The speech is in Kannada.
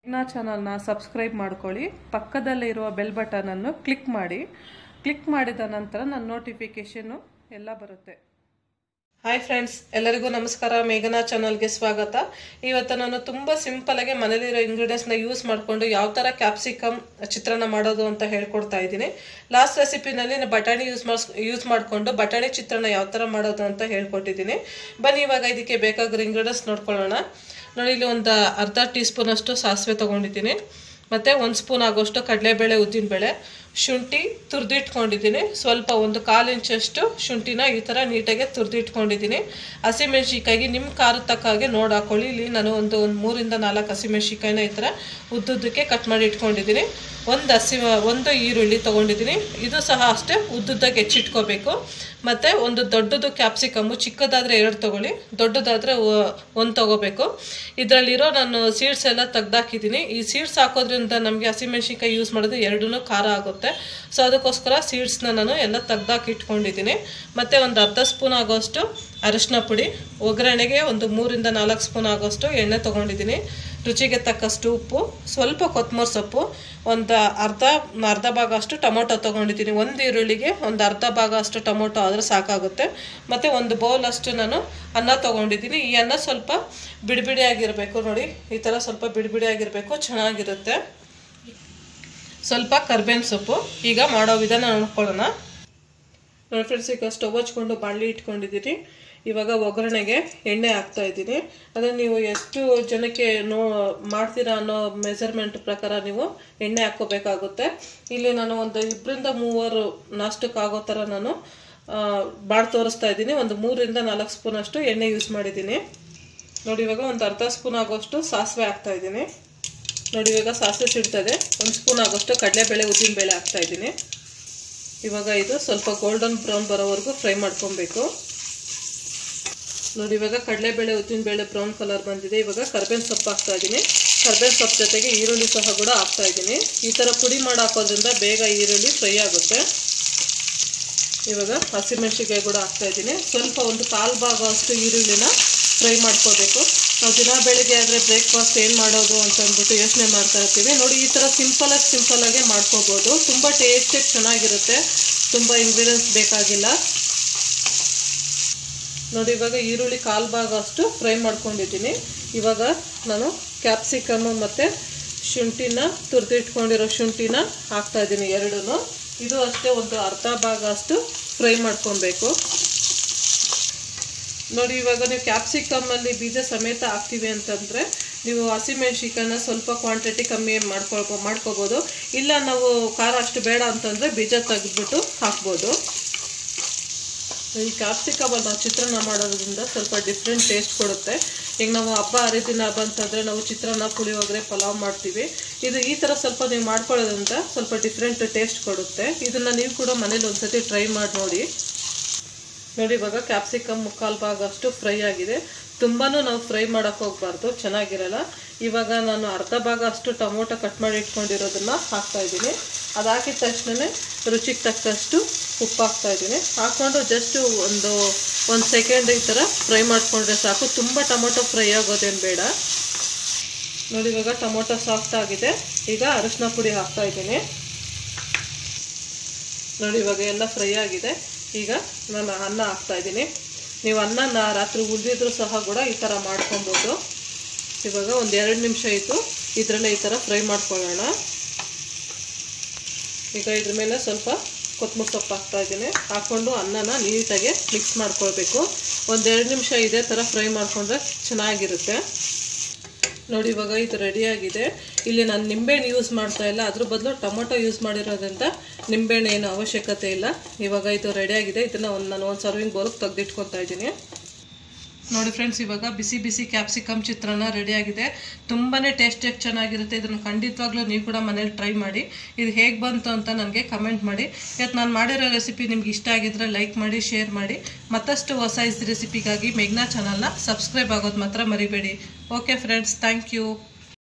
ಇನ್ನ ಚಾನಲ್ನ ಸಬ್ಸ್ಕ್ರೈಬ್ ಮಾಡ್ಕೊಳ್ಳಿ ಪಕ್ಕದಲ್ಲೇ ಇರುವ ಬೆಲ್ ಬಟನನ್ನು ಕ್ಲಿಕ್ ಮಾಡಿ ಕ್ಲಿಕ್ ಮಾಡಿದ ನಂತರ ನನ್ನ ನೋಟಿಫಿಕೇಶನ್ನು ಎಲ್ಲ ಬರುತ್ತೆ ಹಾಯ್ ಫ್ರೆಂಡ್ಸ್ ಎಲ್ಲರಿಗೂ ನಮಸ್ಕಾರ ಮೇಘನಾ ಚಾನಲ್ಗೆ ಸ್ವಾಗತ ಇವತ್ತು ನಾನು ತುಂಬ ಸಿಂಪಲಾಗಿ ಮನೇಲಿರೋ ಇಂಗ್ರೀಡಿಯೆಂಟ್ಸ್ನ ಯೂಸ್ ಮಾಡಿಕೊಂಡು ಯಾವ ಥರ ಕ್ಯಾಪ್ಸಿಕಮ್ ಚಿತ್ರಾನ್ನ ಮಾಡೋದು ಅಂತ ಹೇಳ್ಕೊಡ್ತಾ ಇದ್ದೀನಿ ಲಾಸ್ಟ್ ರೆಸಿಪಿನಲ್ಲಿ ನಾನು ಬಟಾಣಿ ಯೂಸ್ ಮಾಡಿಸ್ ಯೂಸ್ ಮಾಡಿಕೊಂಡು ಬಟಾಣಿ ಚಿತ್ರಾನ್ನ ಯಾವ ಥರ ಮಾಡೋದು ಅಂತ ಹೇಳ್ಕೊಟ್ಟಿದ್ದೀನಿ ಬನ್ನಿ ಇವಾಗ ಇದಕ್ಕೆ ಬೇಕಾಗಿರೋ ಇಂಗ್ರೀಡಿಯೆಂಟ್ಸ್ ನೋಡ್ಕೊಳ್ಳೋಣ ನೋಡಿ ಇಲ್ಲಿ ಒಂದು ಅರ್ಧ ಟೀ ಸ್ಪೂನಷ್ಟು ಸಾಸಿವೆ ತೊಗೊಂಡಿದ್ದೀನಿ ಮತ್ತು ಒಂದು ಸ್ಪೂನ್ ಆಗೋಷ್ಟು ಕಡಲೆಬೇಳೆ ಉದ್ದಿನಬೇಳೆ ಶುಂಠಿ ತುರಿದಿಟ್ಕೊಂಡಿದ್ದೀನಿ ಸ್ವಲ್ಪ ಒಂದು ಕಾಲು ಇಂಚಷ್ಟು ಶುಂಠಿನ ಈ ಥರ ನೀಟಾಗಿ ತುರಿದಿಟ್ಕೊಂಡಿದ್ದೀನಿ ಹಸಿಮೆಣ್ಸಿಕಾಯಿಗೆ ನಿಮ್ಮ ಖಾರದ ತಕ್ಕ ಹಾಗೆ ನೋಡಿ ಹಾಕೊಳ್ಳಿ ಇಲ್ಲಿ ನಾನು ಒಂದು ಒಂದು ಮೂರಿಂದ ನಾಲ್ಕು ಹಸಿಮೆಣ್ಸಿಕಾಯಿನ ಈ ಥರ ಉದ್ದುದ್ದಕ್ಕೆ ಕಟ್ ಮಾಡಿ ಇಟ್ಕೊಂಡಿದ್ದೀನಿ ಒಂದು ಹಸಿ ಒಂದು ಈರುಳ್ಳಿ ತೊಗೊಂಡಿದ್ದೀನಿ ಇದು ಸಹ ಅಷ್ಟೇ ಉದ್ದುದ್ದಾಗಿ ಹೆಚ್ಚಿಟ್ಕೋಬೇಕು ಮತ್ತು ಒಂದು ದೊಡ್ಡದು ಕ್ಯಾಪ್ಸಿಕಮ್ಮು ಚಿಕ್ಕದಾದರೆ ಎರಡು ತೊಗೊಳ್ಳಿ ದೊಡ್ಡದಾದರೆ ಒಂದು ತೊಗೋಬೇಕು ಇದರಲ್ಲಿರೋ ನಾನು ಸೀಡ್ಸ್ ಎಲ್ಲ ತೆಗ್ದಾಕಿದ್ದೀನಿ ಈ ಸೀಡ್ಸ್ ಹಾಕೋದ್ರಿಂದ ನಮಗೆ ಹಸಿಮೆಣ್ಸಿನ್ಕಾಯಿ ಯೂಸ್ ಮಾಡಿದ್ರೆ ಎರಡೂ ಖಾರ ಆಗುತ್ತೆ ಸೊ ಅದಕ್ಕೋಸ್ಕರ ಸೀಡ್ಸ್ನ ನಾನು ಎಲ್ಲ ತೆಗ್ದಾಕಿ ಇಟ್ಕೊಂಡಿದ್ದೀನಿ ಮತ್ತು ಒಂದು ಅರ್ಧ ಸ್ಪೂನ್ ಆಗೋಷ್ಟು ಅರಿಶಿನ ಪುಡಿ ಒಗ್ಗರಣೆಗೆ ಒಂದು ಮೂರಿಂದ ನಾಲ್ಕು ಸ್ಪೂನ್ ಆಗೋಷ್ಟು ಎಣ್ಣೆ ತೊಗೊಂಡಿದ್ದೀನಿ ರುಚಿಗೆ ತಕ್ಕಷ್ಟು ಉಪ್ಪು ಸ್ವಲ್ಪ ಕೊತ್ತಂಬರಿ ಸೊಪ್ಪು ಒಂದು ಅರ್ಧ ಅರ್ಧ ಭಾಗ ಅಷ್ಟು ಟೊಮೊಟೊ ತೊಗೊಂಡಿದ್ದೀನಿ ಒಂದು ಈರುಳ್ಳಿಗೆ ಒಂದು ಅರ್ಧ ಭಾಗ ಅಷ್ಟು ಟೊಮೊಟೊ ಆದರೆ ಸಾಕಾಗುತ್ತೆ ಮತ್ತು ಒಂದು ಬೌಲ್ ಅಷ್ಟು ನಾನು ಅನ್ನ ತೊಗೊಂಡಿದ್ದೀನಿ ಈ ಅನ್ನ ಸ್ವಲ್ಪ ಬಿಡಿಬಿಡಿಯಾಗಿರಬೇಕು ನೋಡಿ ಈ ಥರ ಸ್ವಲ್ಪ ಬಿಡಿಬಿಡಿಯಾಗಿರಬೇಕು ಚೆನ್ನಾಗಿರುತ್ತೆ ಸ್ವಲ್ಪ ಕರ್ಬೇವಿನ ಸೊಪ್ಪು ಈಗ ಮಾಡೋ ವಿಧಾನ ನೋಡ್ಕೊಳ್ಳೋಣ ನೋಡಿ ಫ್ರೆಂಡ್ಸ್ ಈಗ ಸ್ಟವ್ ಹಚ್ಕೊಂಡು ಬಾಣಲಿ ಇಟ್ಕೊಂಡಿದ್ದೀನಿ ಇವಾಗ ಒಗ್ಗರಣೆಗೆ ಎಣ್ಣೆ ಹಾಕ್ತಾ ಇದ್ದೀನಿ ಅಂದರೆ ನೀವು ಎಷ್ಟು ಜನಕ್ಕೆ ನೋ ಮಾಡ್ತೀರಾ ಅನ್ನೋ ಮೆಜರ್ಮೆಂಟ್ ಪ್ರಕಾರ ನೀವು ಎಣ್ಣೆ ಹಾಕ್ಕೋಬೇಕಾಗುತ್ತೆ ಇಲ್ಲಿ ನಾನು ಒಂದು ಇಬ್ಬರಿಂದ ಮೂವರು ನಾಷ್ಟಕ್ಕೆ ಆಗೋ ಥರ ನಾನು ಬಾಡ್ ತೋರಿಸ್ತಾ ಇದ್ದೀನಿ ಒಂದು ಮೂರರಿಂದ ನಾಲ್ಕು ಸ್ಪೂನ್ ಅಷ್ಟು ಎಣ್ಣೆ ಯೂಸ್ ಮಾಡಿದ್ದೀನಿ ನೋಡಿ ಇವಾಗ ಒಂದು ಅರ್ಧ ಸ್ಪೂನ್ ಆಗೋಷ್ಟು ಸಾಸಿವೆ ಹಾಕ್ತಾ ಇದ್ದೀನಿ ನೋಡಿ ಇವಾಗ ಸಾಸಿವೆ ಸಿಡ್ತದೆ ಒಂದು ಸ್ಪೂನ್ ಆಗೋಷ್ಟು ಕಡಲೆಬೇಳೆ ಉದ್ದಿನಬೇಳೆ ಹಾಕ್ತಾ ಇದ್ದೀನಿ ಇವಾಗ ಇದು ಸ್ವಲ್ಪ ಗೋಲ್ಡನ್ ಬ್ರೌನ್ ಬರೋವರೆಗೂ ಫ್ರೈ ಮಾಡ್ಕೊಬೇಕು ನೋಡಿ ಇವಾಗ ಕಡಲೆಬೇಳೆ ಉದ್ದಿನಬೇಳೆ ಬ್ರೌನ್ ಕಲರ್ ಬಂದಿದೆ ಇವಾಗ ಕರ್ಬೇವಿನ ಸೊಪ್ಪು ಹಾಕ್ತಾ ಇದ್ದೀನಿ ಕರ್ಬೇವಿನ ಸೊಪ್ಪು ಜೊತೆಗೆ ಈರುಳ್ಳಿ ಸಹ ಕೂಡ ಹಾಕ್ತಾ ಇದ್ದೀನಿ ಈ ಥರ ಪುಡಿ ಮಾಡಿ ಹಾಕೋದ್ರಿಂದ ಬೇಗ ಈರುಳ್ಳಿ ಫ್ರೈ ಆಗುತ್ತೆ ಇವಾಗ ಹಸಿಮೆಣ್ಸಿಕಾಯಿ ಕೂಡ ಹಾಕ್ತಾ ಇದ್ದೀನಿ ಸ್ವಲ್ಪ ಒಂದು ಕಾಲು ಭಾಗ ಅಷ್ಟು ಈರುಳ್ಳಿನ ಫ್ರೈ ಮಾಡ್ಕೋಬೇಕು ನಾವು ದಿನ ಬೆಳಿಗ್ಗೆ ಆದರೆ ಬ್ರೇಕ್ಫಾಸ್ಟ್ ಏನು ಮಾಡೋದು ಅಂತ ಅಂದ್ಬಿಟ್ಟು ಯೋಚನೆ ಮಾಡ್ತಾ ಇರ್ತೀವಿ ನೋಡಿ ಈ ಥರ ಸಿಂಪಲಾಗಿ ಸಿಂಪಲಾಗೆ ಮಾಡ್ಕೋಬೋದು ತುಂಬ ಟೇಸ್ಟಾಗಿ ಚೆನ್ನಾಗಿರುತ್ತೆ ತುಂಬ ಇಂಗ್ರೀಡಿಯೆಂಟ್ಸ್ ಬೇಕಾಗಿಲ್ಲ ನೋಡಿ ಇವಾಗ ಈರುಳ್ಳಿ ಕಾಲು ಭಾಗ ಅಷ್ಟು ಫ್ರೈ ಮಾಡ್ಕೊಂಡಿದ್ದೀನಿ ಇವಾಗ ನಾನು ಕ್ಯಾಪ್ಸಿಕಮ್ ಮತ್ತು ಶುಂಠಿನ ತುರಿದಿಟ್ಕೊಂಡಿರೋ ಶುಂಠಿನ ಹಾಕ್ತಾ ಇದ್ದೀನಿ ಎರಡೂ ಇದು ಅಷ್ಟೇ ಒಂದು ಅರ್ಧ ಭಾಗ ಅಷ್ಟು ಫ್ರೈ ಮಾಡ್ಕೊಬೇಕು ನೋಡಿ ಇವಾಗ ನೀವು ಕ್ಯಾಪ್ಸಿಕಮ್ಮಲ್ಲಿ ಬೀಜ ಸಮೇತ ಹಾಕ್ತೀವಿ ಅಂತಂದರೆ ನೀವು ಹಸಿಮೆಣ್ಸಿಕಾಯನ್ನ ಸ್ವಲ್ಪ ಕ್ವಾಂಟಿಟಿ ಕಮ್ಮಿ ಮಾಡ್ಕೊಳ್ಬೋ ಮಾಡ್ಕೋಬೋದು ಇಲ್ಲ ನಾವು ಖಾರ ಅಷ್ಟು ಬೇಡ ಅಂತಂದರೆ ಬೀಜ ತೆಗೆದ್ಬಿಟ್ಟು ಹಾಕ್ಬೋದು ಈ ಕ್ಯಾಪ್ಸಿಕಮಲ್ಲಿ ನಾವು ಚಿತ್ರಾನ್ನ ಮಾಡೋದ್ರಿಂದ ಸ್ವಲ್ಪ ಡಿಫ್ರೆಂಟ್ ಟೇಸ್ಟ್ ಕೊಡುತ್ತೆ ಈಗ ನಾವು ಹಬ್ಬ ಹರಿದಿನ ಬಂತಂದರೆ ನಾವು ಚಿತ್ರಾನ್ನ ಪುಳಿಯೋಗರೆ ಪಲಾವ್ ಮಾಡ್ತೀವಿ ಇದು ಈ ಥರ ಸ್ವಲ್ಪ ನೀವು ಮಾಡ್ಕೊಳ್ಳೋದ್ರಿಂದ ಸ್ವಲ್ಪ ಡಿಫ್ರೆಂಟ್ ಟೇಸ್ಟ್ ಕೊಡುತ್ತೆ ಇದನ್ನು ನೀವು ಕೂಡ ಮನೇಲಿ ಒಂದ್ಸತಿ ಟ್ರೈ ಮಾಡಿ ನೋಡಿ ನೋಡಿ ಇವಾಗ ಕ್ಯಾಪ್ಸಿಕಮ್ ಮುಕ್ಕಾಲು ಭಾಗ ಅಷ್ಟು ಫ್ರೈ ಆಗಿದೆ ತುಂಬಾ ನಾವು ಫ್ರೈ ಮಾಡೋಕ್ಕೆ ಹೋಗಬಾರ್ದು ಚೆನ್ನಾಗಿರಲ್ಲ ಇವಾಗ ನಾನು ಅರ್ಧ ಭಾಗ ಅಷ್ಟು ಟೊಮೊಟೊ ಕಟ್ ಮಾಡಿ ಇಟ್ಕೊಂಡಿರೋದನ್ನ ಹಾಕ್ತಾ ಇದ್ದೀನಿ ಅದು ಹಾಕಿದ ತಕ್ಷಣ ರುಚಿಗೆ ತಕ್ಕಷ್ಟು ಉಪ್ಪು ಹಾಕ್ತಾ ಇದ್ದೀನಿ ಹಾಕ್ಕೊಂಡು ಜಸ್ಟ್ ಒಂದು ಒಂದು ಸೆಕೆಂಡ್ ಈ ಥರ ಫ್ರೈ ಮಾಡಿಕೊಂಡ್ರೆ ಸಾಕು ತುಂಬ ಟೊಮೊಟೊ ಫ್ರೈ ಆಗೋದೇನು ಬೇಡ ನೋಡಿ ಇವಾಗ ಟೊಮೊಟೊ ಸಾಫ್ಟ್ ಆಗಿದೆ ಈಗ ಅರಿಶಿನ ಪುಡಿ ಹಾಕ್ತಾ ಇದ್ದೀನಿ ನೋಡಿ ಇವಾಗ ಎಲ್ಲ ಫ್ರೈ ಆಗಿದೆ ಈಗ ನಾನು ಅನ್ನ ಹಾಕ್ತಾ ಇದ್ದೀನಿ ನೀವು ಅನ್ನನ ರಾತ್ರಿ ಉಳಿದಿದ್ರು ಸಹ ಕೂಡ ಈ ಥರ ಮಾಡ್ಕೊಬೋದು ಇವಾಗ ಒಂದು ಎರಡು ನಿಮಿಷ ಆಯಿತು ಇದರಲ್ಲೇ ಈ ಥರ ಫ್ರೈ ಮಾಡ್ಕೊಳ್ಳೋಣ ಈಗ ಇದ್ರ ಮೇಲೆ ಸ್ವಲ್ಪ ಕೊತ್ತಂಬರಿ ಸೊಪ್ಪು ಹಾಕ್ತಾ ಇದ್ದೀನಿ ಹಾಕ್ಕೊಂಡು ಅನ್ನನ ನೀಟಾಗಿ ಮಿಕ್ಸ್ ಮಾಡ್ಕೊಳ್ಬೇಕು ಒಂದೆರಡು ನಿಮಿಷ ಇದೇ ಥರ ಫ್ರೈ ಮಾಡಿಕೊಂಡ್ರೆ ಚೆನ್ನಾಗಿರುತ್ತೆ ನೋಡಿ ಇವಾಗ ಇದು ರೆಡಿಯಾಗಿದೆ ಇಲ್ಲಿ ನಾನು ನಿಂಬೆಹಣ್ಣು ಯೂಸ್ ಮಾಡ್ತಾ ಇಲ್ಲ ಅದ್ರ ಬದಲು ಟೊಮೊಟೊ ಯೂಸ್ ಮಾಡಿರೋದ್ರಿಂದ ನಿಂಬೆಹಣ್ಣು ಏನು ಅವಶ್ಯಕತೆ ಇಲ್ಲ ಇವಾಗ ಇದು ರೆಡಿಯಾಗಿದೆ ಇದನ್ನು ಒಂದು ನಾನು ಒಂದು ಸರ್ವಿಂಗ್ ಬೌಲ್ಗೆ ತೆಗೆದಿಟ್ಕೊತಾ ಇದ್ದೀನಿ ನೋಡಿ ಫ್ರೆಂಡ್ಸ್ ಇವಾಗ ಬಿಸಿ ಬಿಸಿ ಕ್ಯಾಪ್ಸಿಕಮ್ ಚಿತ್ರಾನ್ನ ರೆಡಿಯಾಗಿದೆ ತುಂಬಾ ಟೇಸ್ಟಿಯಾಗಿ ಚೆನ್ನಾಗಿರುತ್ತೆ ಇದನ್ನು ಖಂಡಿತವಾಗ್ಲೂ ನೀವು ಕೂಡ ಮನೇಲಿ ಟ್ರೈ ಮಾಡಿ ಇದು ಹೇಗೆ ಬಂತು ಅಂತ ನನಗೆ ಕಮೆಂಟ್ ಮಾಡಿ ಇವತ್ತು ನಾನು ಮಾಡಿರೋ ರೆಸಿಪಿ ನಿಮ್ಗೆ ಇಷ್ಟ ಆಗಿದ್ರೆ ಲೈಕ್ ಮಾಡಿ ಶೇರ್ ಮಾಡಿ ಮತ್ತಷ್ಟು ಹೊಸ ರೆಸಿಪಿಗಾಗಿ ಮೆಗ್ನಾ ಚಾನಲ್ನ ಸಬ್ಸ್ಕ್ರೈಬ್ ಆಗೋದು ಮಾತ್ರ ಮರಿಬೇಡಿ ಓಕೆ ಫ್ರೆಂಡ್ಸ್ ಥ್ಯಾಂಕ್ ಯು